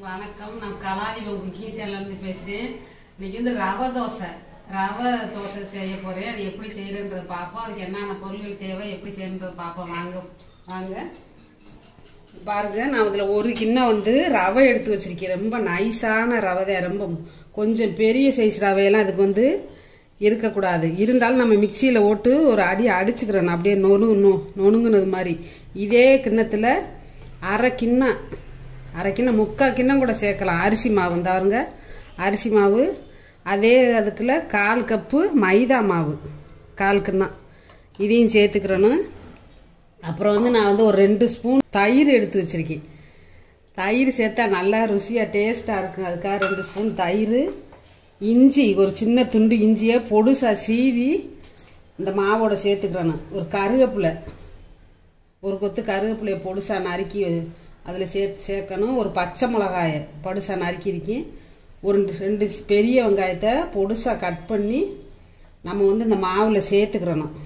வணக்கம் நான் கலாதிபம் குக்கிங் சேனல்லேருந்து பேசுகிறேன் இன்னைக்கு வந்து ரவை தோசை ரவை தோசை செய்ய போகிறேன் அது எப்படி செய்யறன்றதை பார்ப்போம் அதுக்கு என்னென்ன பொருட்கள் தேவை எப்படி செய்யறன்றதை பார்ப்போம் வாங்க வாங்க பாருங்க நான் இதில் ஒரு கிண்ணம் வந்து ரவை எடுத்து வச்சிருக்கேன் ரொம்ப நைஸான ரவை தான் ரொம்ப கொஞ்சம் பெரிய சைஸ் ரவையெல்லாம் இதுக்கு வந்து இருக்கக்கூடாது இருந்தாலும் நம்ம மிக்சியில் ஓட்டு ஒரு அடி அடிச்சுக்கிறேன் நான் அப்படியே நொணு நொ நொணுங்குனது மாதிரி இதே கிண்ணத்தில் அரை கிண்ணம் அரை கிண்ணம் முக்கால் கிண்ணம் கூட சேர்க்கலாம் அரிசி மாவு இந்தாருங்க அரிசி மாவு அதே அதுக்குள்ள கால் கப்பு மைதா மாவு கால் கிண்ணம் இதையும் சேர்த்துக்கிறேன்னு அப்புறம் வந்து நான் வந்து ஒரு ரெண்டு ஸ்பூன் தயிர் எடுத்து வச்சிருக்கேன் தயிர் சேர்த்தா நல்லா ருசியாக டேஸ்ட்டாக இருக்கும் அதுக்காக ரெண்டு ஸ்பூன் தயிர் இஞ்சி ஒரு சின்ன துண்டு இஞ்சியை பொடுசாக சீவி இந்த மாவோட சேர்த்துக்கிறேன் ஒரு கருவேப்பிலை ஒரு கொத்து கருவேப்பிலையை பொடுசாக நறுக்கி அதில் சேர்த்து சேர்க்கணும் ஒரு பச்சை மிளகாயை பொடுசாக நறுக்கியிருக்கேன் ஒரு ரெண்டு ரெண்டு பெரிய வெங்காயத்தை பொடுசாக கட் பண்ணி நம்ம வந்து இந்த மாவில் சேர்த்துக்கிறணும்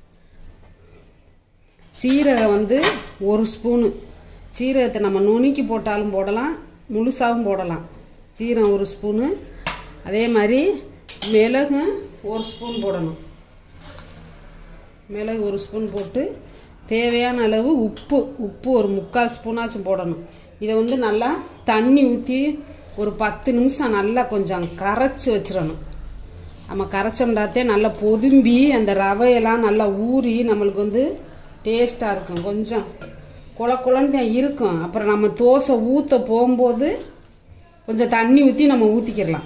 சீரகம் வந்து ஒரு ஸ்பூனு சீரகத்தை நம்ம நுணுக்கி போட்டாலும் போடலாம் முழுசாகவும் போடலாம் சீரகம் ஒரு ஸ்பூனு அதே மாதிரி மிளகு ஒரு ஸ்பூன் போடணும் மிளகு ஒரு ஸ்பூன் போட்டு தேவையான அளவு உப்பு உப்பு ஒரு முக்கால் ஸ்பூனாச்சும் போடணும் இதை வந்து நல்லா தண்ணி ஊற்றி ஒரு பத்து நிமிஷம் நல்லா கொஞ்சம் கரைச்சி வச்சிடணும் நம்ம கரைச்சோம்டாத்தே நல்லா பொதும்பி அந்த ரவையெல்லாம் நல்லா ஊறி நம்மளுக்கு வந்து டேஸ்ட்டாக இருக்கும் கொஞ்சம் குல குலன்னு தான் இருக்கும் அப்புறம் நம்ம தோசை ஊற்ற போகும்போது கொஞ்சம் தண்ணி ஊற்றி நம்ம ஊற்றிக்கிடலாம்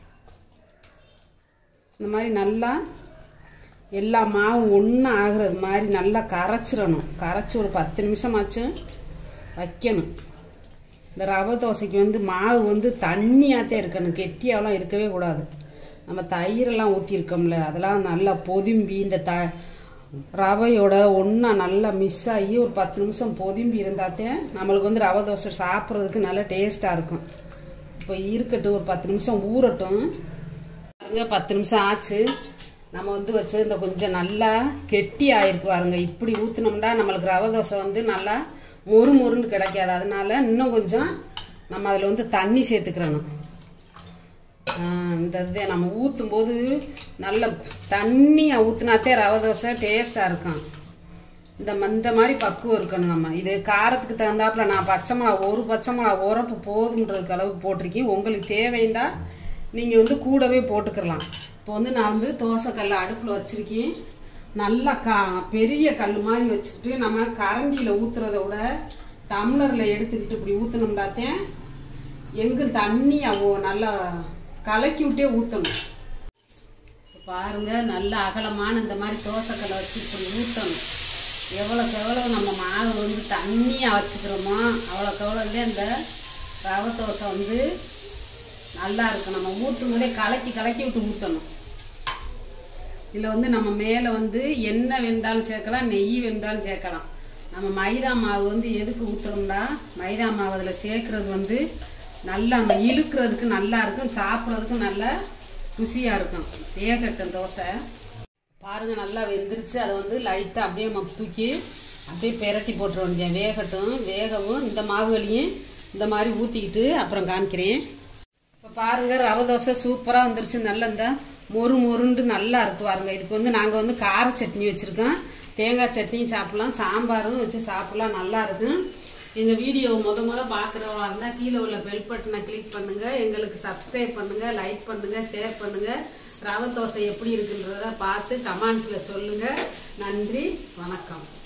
இந்த மாதிரி நல்லா எல்லா மாவும் ஒன்றா ஆகுறது மாதிரி நல்லா கரைச்சிடணும் கரைச்சி ஒரு பத்து நிமிஷமாச்சும் வைக்கணும் இந்த ரவை தோசைக்கு வந்து மாவு வந்து தண்ணியாகத்தே இருக்கணும் கெட்டியாலாம் இருக்கவே கூடாது நம்ம தயிரெல்லாம் ஊற்றிருக்கோம்ல அதெல்லாம் நல்லா பொதும்பி இந்த த ரவையோட ஒன்றா நல்லா மிஸ் ஆகி ஒரு பத்து நிமிஷம் பொதும்பி இருந்தாத்தே நம்மளுக்கு வந்து ரவை தோசை சாப்பிட்றதுக்கு நல்லா டேஸ்ட்டாக இருக்கும் இப்போ இருக்கட்டும் ஒரு பத்து நிமிஷம் ஊறட்டும் பாருங்க பத்து நிமிஷம் ஆச்சு நம்ம வந்து வச்சு இந்த கொஞ்சம் நல்லா கெட்டி ஆயிருக்கு பாருங்க இப்படி ஊற்றினோம்னா நம்மளுக்கு ரவை தோசை வந்து நல்லா மொறு மொறுன்னு கிடைக்காது அதனால இன்னும் கொஞ்சம் நம்ம அதில் வந்து தண்ணி சேர்த்துக்கிறணும் இந்த இதை நம்ம ஊற்றும் போது நல்ல தண்ணியை ஊற்றினாத்தே ரவை தோசை டேஸ்ட்டாக இருக்கும் இந்த இந்த மாதிரி பக்குவம் இருக்கணும் நம்ம இது காரத்துக்கு தகுந்தாப்புல நான் பச்சை மிளகா ஒரு பச்சை மிளகா உரப்பு போதுன்றதுக்கு அளவுக்கு போட்டிருக்கேன் உங்களுக்கு தேவைண்டா நீங்கள் வந்து கூடவே போட்டுக்கலாம் இப்போ வந்து நான் வந்து தோசை கல் அடுப்பில் வச்சுருக்கேன் நல்லா கா பெரிய கல் மாதிரி வச்சுக்கிட்டு நம்ம கரண்டியில் ஊற்றுறத விட டம்ளரில் எடுத்துக்கிட்டு இப்படி ஊற்றினோம்டாத்தேன் எங்கே தண்ணி அவ நல்லா கலக்கி விட்டே ஊற்றணும் பாருங்க நல்ல அகலமான இந்த மாதிரி தோசைக்கல்லை வச்சு இப்படி ஊற்றணும் எவ்வளோக்கு எவ்வளோ நம்ம மாவு வந்து தண்ணியாக வச்சுக்கிறோமோ அவ்வளோக்கு எவ்வளோதே இந்த ரவை தோசை வந்து நல்லா இருக்கும் நம்ம ஊற்றும் போதே கலக்கி கலக்கி விட்டு ஊற்றணும் இதில் வந்து நம்ம மேலே வந்து எண்ணெய் வெந்தாலும் சேர்க்கலாம் நெய் வெந்தாலும் சேர்க்கலாம் நம்ம மைதா மாவு வந்து எதுக்கு ஊற்றுறோம்னா மைதா மாவு அதில் சேர்க்குறது வந்து நல்லா நம்ம இழுக்கிறதுக்கு நல்லா இருக்கும் சாப்பிட்றதுக்கு நல்லா ருசியாக இருக்கும் வேகட்டும் தோசை பாருங்க நல்லா வெந்துருச்சு அதை வந்து லைட்டாக அப்படியே நம்ம தூக்கி அப்படியே பெரட்டி போட்டுற வேண்டியது வேகட்டும் வேகவும் இந்த மாவுகளையும் இந்த மாதிரி ஊற்றிக்கிட்டு அப்புறம் காமிக்கிறேன் இப்போ பாருங்க ரவை தோசை சூப்பராக வந்துருச்சு நல்ல இந்த மொறு மொருண்டு நல்லா இருக்கு பாருங்க இதுக்கு வந்து நாங்கள் வந்து கார சட்னி வச்சுருக்கோம் தேங்காய் சட்னியும் சாப்பிட்லாம் சாம்பாரும் வச்சு சாப்பிட்லாம் நல்லா இருக்கும் எங்கள் வீடியோவை முத முத பார்க்குறவங்களா இருந்தால் கீழே உள்ள பெல் பட்டனை கிளிக் பண்ணுங்கள் எங்களுக்கு சப்ஸ்கிரைப் பண்ணுங்கள் லைக் பண்ணுங்கள் ஷேர் பண்ணுங்கள் ரவை தோசை எப்படி இருக்குன்றத பார்த்து கமெண்ட்ஸில் சொல்லுங்கள் நன்றி வணக்கம்